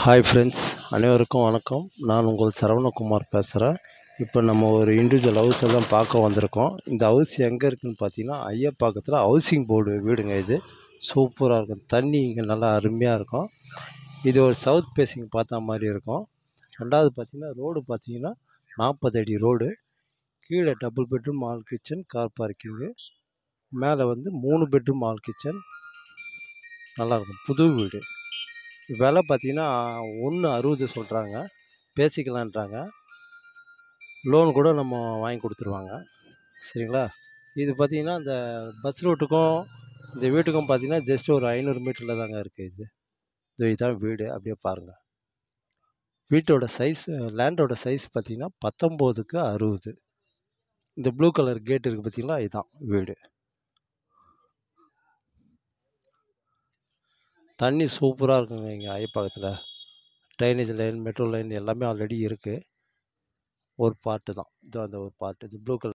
hi friends அனைவருக்கும் வணக்கம் நான் உங்கள் சரவணகுமார் பேசுகிறேன் இப்போ நம்ம ஒரு இண்டிவிஜுவல் ஹவுஸை தான் பார்க்க வந்திருக்கோம் இந்த ஹவுஸ் எங்கே இருக்குதுன்னு பார்த்தீங்கன்னா ஐயப்பாக்கத்தில் ஹவுசிங் போர்டு வீடுங்க இது சூப்பராக இருக்கும் தண்ணி இங்கே நல்லா அருமையாக இருக்கும் இது ஒரு சவுத் ஃபேஸிங் பார்த்த மாதிரி இருக்கும் ரெண்டாவது பார்த்தீங்கன்னா ரோடு பார்த்தீங்கன்னா நாற்பது அடி ரோடு கீழே double bedroom all kitchen car பார்க்கிங்கு மேலே வந்து மூணு பெட்ரூம் ஆல் கிச்சன் நல்லாயிருக்கும் புது வீடு விலை பார்த்தீங்கன்னா ஒன்று அறுபது சொல்கிறாங்க பேசிக்கலான்றாங்க லோன் கூட நம்ம வாங்கி கொடுத்துருவாங்க சரிங்களா இது பார்த்தீங்கன்னா இந்த பஸ் ரூட்டுக்கும் இந்த வீட்டுக்கும் பார்த்தீங்கன்னா ஜஸ்ட் ஒரு ஐநூறு மீட்டரில் தாங்க இருக்குது இது இது இதுதான் வீடு அப்படியே பாருங்கள் வீட்டோட சைஸ் லேண்டோட சைஸ் பார்த்தீங்கன்னா பத்தொம்போதுக்கு அறுபது இந்த ப்ளூ கலர் கேட் இருக்குது பார்த்தீங்களா இதுதான் வீடு தண்ணி சூப்பராக இருக்குங்க இங்கே ஐயப்பாக்கத்தில் ட்ரைனேஜ் லைன் மெட்ரோ லைன் எல்லாமே ஆல்ரெடி இருக்குது ஒரு பார்ட்டு தான் இது அந்த ஒரு பார்ட்டு இது ப்ளூ கலர்